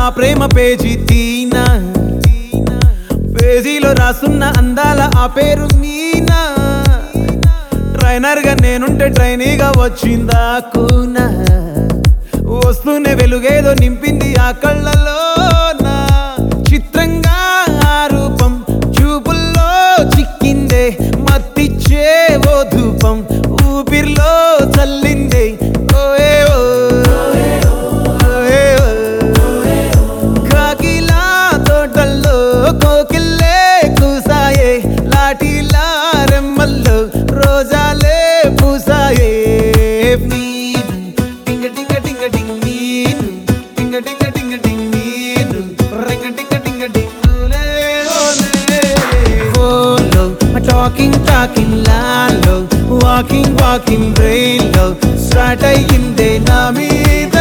ప్రేమ page తీనా పేజీలో రాసున్న అందాల ఆ పేరు మీనా ట్రైనర్ గా నేనుంటే ట్రైనీగా వచ్చిందా కూనా వస్తూనే వెలుగేదో నింపింది ఆ కళ్ళలోన చిత్రంగా ఆ రూపం చూపుల్లో చిక్కిందే మత్తిచ్చే ఓ ధూపం ఊపిరిలో చల్లిందే ఓయే ఓ ఓయే ఓ. కాకిలా తోటల్లో కోకిల్లే కూసాయే లాఠీలా రెమ్మల్లో రోజాలే పూసాయే నీరు టింగ టింగ టింగ టింగ్ నీరు టింగ టింగ టింగ టింగ్ నీరు రింగ టింగ టింగ టింగ్ ఓలే ఓలే ఫోన్లో టాకింగ్ టాకింగ్ లాలో వాకింగ్ వాకింగ్ బ్రెయిన్లో స్టార్ట్ అయ్యిందే నా మీద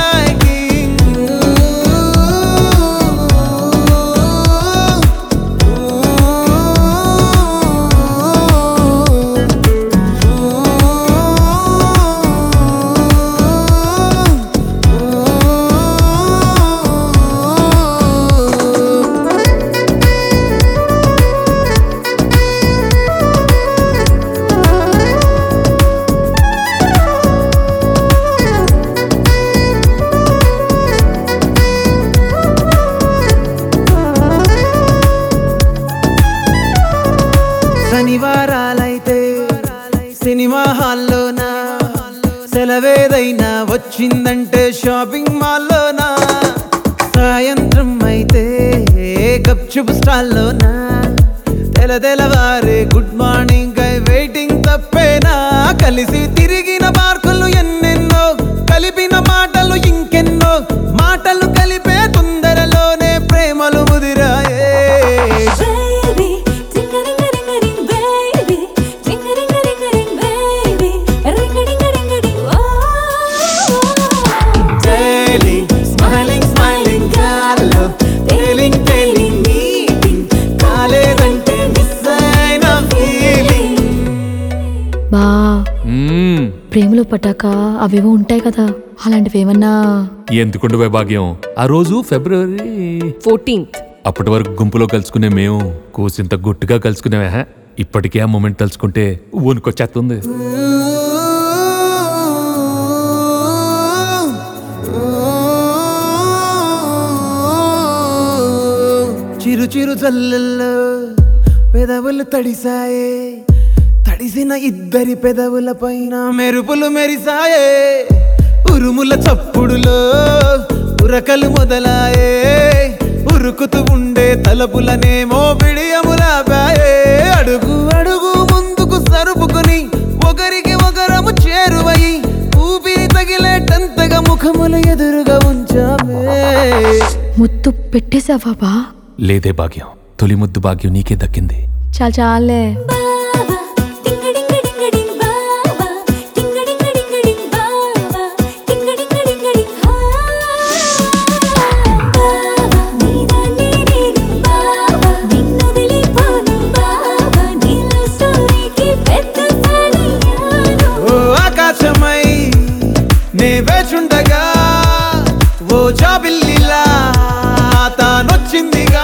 శనివారాలైతే సినిమా హాల్లోనా సెలవేదైనా వచ్చిందంటే షాపింగ్ మాల్లోనా సాయంత్రం అయితే గప్చుప్ స్టాల్లోనా తెల తెలవారే గుడ్ మార్నింగ్ ఐ వెయిటింగ్ తప్పేనా కలిసి తిరిగిన పార్కులు ఎన్నెన్నో కలిపిన మాటలు ఇంకెన్నో మాటలు కలిపే తొందరలోనే ప్రేమలు ముదిరాయే Baby, ting-a-ring-a-ring-a-ring, baby. Ting-a-ring-a-ring-a-ring, baby. Ring-a-ding-a-ding-a-ding, oh. Daily, smiling, smiling, గాల్లో tailing, tailing, meeting. కాలేదంటే miss అయిన feeling. బా మ్మ్. ప్రేమలో పట్టాక అవేవో ఉంటాయి కదా అలాంటివి ఏమన్నా ఎందుకుండు వైభాగ్యం ఆ రోజు ఫిబ్రవరి ఫోర్టీన్త్ అప్పటి వరకు గుంపులో కలుసుకునే మేము కూసింత గుట్టుగా కలుసుకునేవా హ? ఇప్పటికే ఆ మూమెంట్ తలుచుకుంటే వణుకొచ్చేస్తుంది చిరు చిరు జల్లల్లో పెదవులు తడిసాయే తడిసిన ఇద్దరి పెదవుల పైన మెరుపులు మెరిసాయే ఉరుముల చప్పుడులో ఉరకలు మొదలాయే ఉరుకుతూ ఉండే తలపులనేమో బిడియములాపాయే అడుగు అడుగు ముందుకు సరుపుకొని ఒకరికి ఒకరము చేరువై ఊపిరి తగిలేటంతగా ముఖములు ఎదురుగా ఉంచామే ముత్తు పెట్టేశావా బా లేదే భాగ్యం తొలి ముద్దు భాగ్యం నీకే దక్కింది చాలు చాలే Baba, ting-a-ding-a-ding-a-ding, baba. Ting-a-ding-a-ding-a-ding, baba. Ting-a-ding-a-ding-a-ding, ah. Baba, నీదాన్ని నేను, baba. నిన్నొదిలిపోను, baba. నీలో storyకి పెద్ద fan అయ్యాను. ఓ ఆకాశమై నే వేచుండగా ఓ జాబిల్లిలా తానొచ్చిందిగా